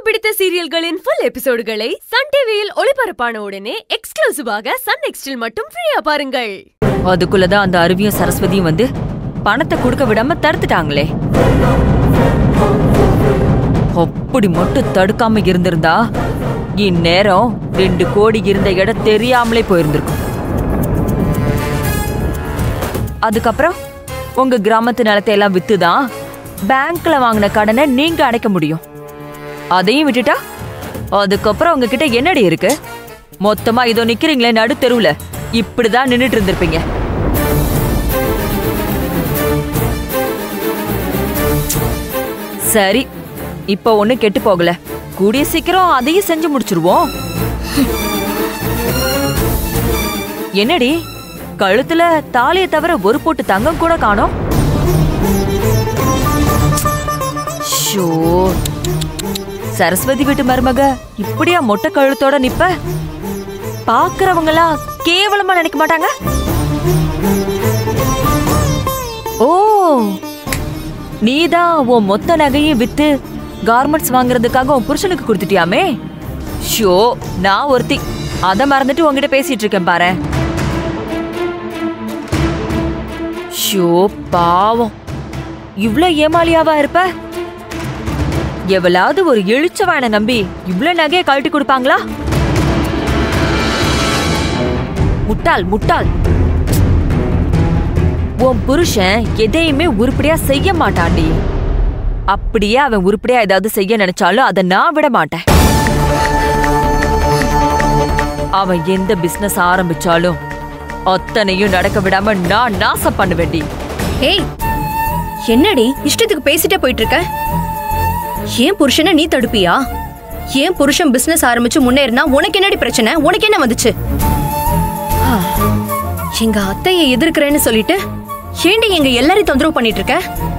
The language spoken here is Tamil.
பிடித்த சீரியல்களின் ஃபுல் எபிசோடுகளை சன் டிவியில் ஒளிபரப்பான உடனே எக்ஸ்க்ளூசிவாக சன் நெக்ஸ்டில் மட்டும் ஃப்ரீயா பாருங்கள் அதுக்குள்ளதான் அந்த அருவியும் சரஸ்வதியும் வந்து பணத்தை கொடுக்க விடாம தடுத்துட்டாங்களே அப்படி மட்டும் தடுக்காம இருந்திருந்தா இந்நேரம் ரெண்டு கோடி இருந்த இடம் தெரியாமலே போயிருந்திருக்கும் அதுக்கப்புறம் உங்க கிராமத்து நிலத்தை எல்லாம் வித்துதான் பேங்க்ல வாங்கின கடனை நீங்க அடைக்க முடியும் அதையும் விட்டுட்டா அதுக்கப்புறம் உங்ககிட்ட என்னடி இருக்கு மொத்தமா இதோ நிக்கிறீங்களே நடு தெருவுல இப்படிதான் நின்னுட்டு இருந்திருப்பீங்க சரி இப்ப ஒண்ணு கெட்டு போகல கூடிய சீக்கிரம் அதையும் செஞ்சு முடிச்சிருவோம் என்னடி கழுத்துல தாலியை தவிர ஒரு போட்டு தங்கம் கூட காணோம் ஷோ சரஸ்வதி வீட்டு மருமக இப்படியா மொட்டை கழுத்தோட நிப்ப பாக்குறவங்களா கேவலமா நினைக்க மாட்டாங்க ஓ நீதான் உன் மொத்த நகையும் வித்து கார்மெண்ட்ஸ் வாங்குறதுக்காக உன் புருஷனுக்கு கொடுத்துட்டியாமே ஷோ நான் ஒருத்தி அத மறந்துட்டு உன்கிட்ட பேசிட்டு இருக்கேன் பாரு ஷோ பாவம் இவ்ளோ ஏமாளியாவா இருப்ப எவளாவது ஒரு எழுச்சவாயனை நம்பி இவ்ளோ நகையை கழட்டி கொடுப்பாங்களா முட்டாள் முட்டாள் உன் புருஷன் எதையுமே உருப்படியா செய்ய மாட்டான்டி அப்படியே அவன் உருப்படியா ஏதாவது செய்ய நினைச்சாலும் அதை நான் விட மாட்டேன் அவன் எந்த பிசினஸ் ஆரம்பிச்சாலும் அத்தனையும் நடக்க விடாம நான் நாசம் பண்ண வேண்டி ஏய் என்னடி இஷ்டத்துக்கு பேசிட்டே போயிட்டு இருக்க ஏன் புருஷனை நீ தடுப்பியா ஏன் புருஷன் பிசினஸ் ஆரம்பிச்சு முன்னேறினா உனக்கு என்னடி பிரச்சனை உனக்கு என்ன வந்துச்சு ஆ, எங்க அத்தையை எதிர்க்கிறேன்னு சொல்லிட்டு ஏண்டி எங்க எல்லாரையும் தொந்தரவு பண்ணிட்டு இருக்க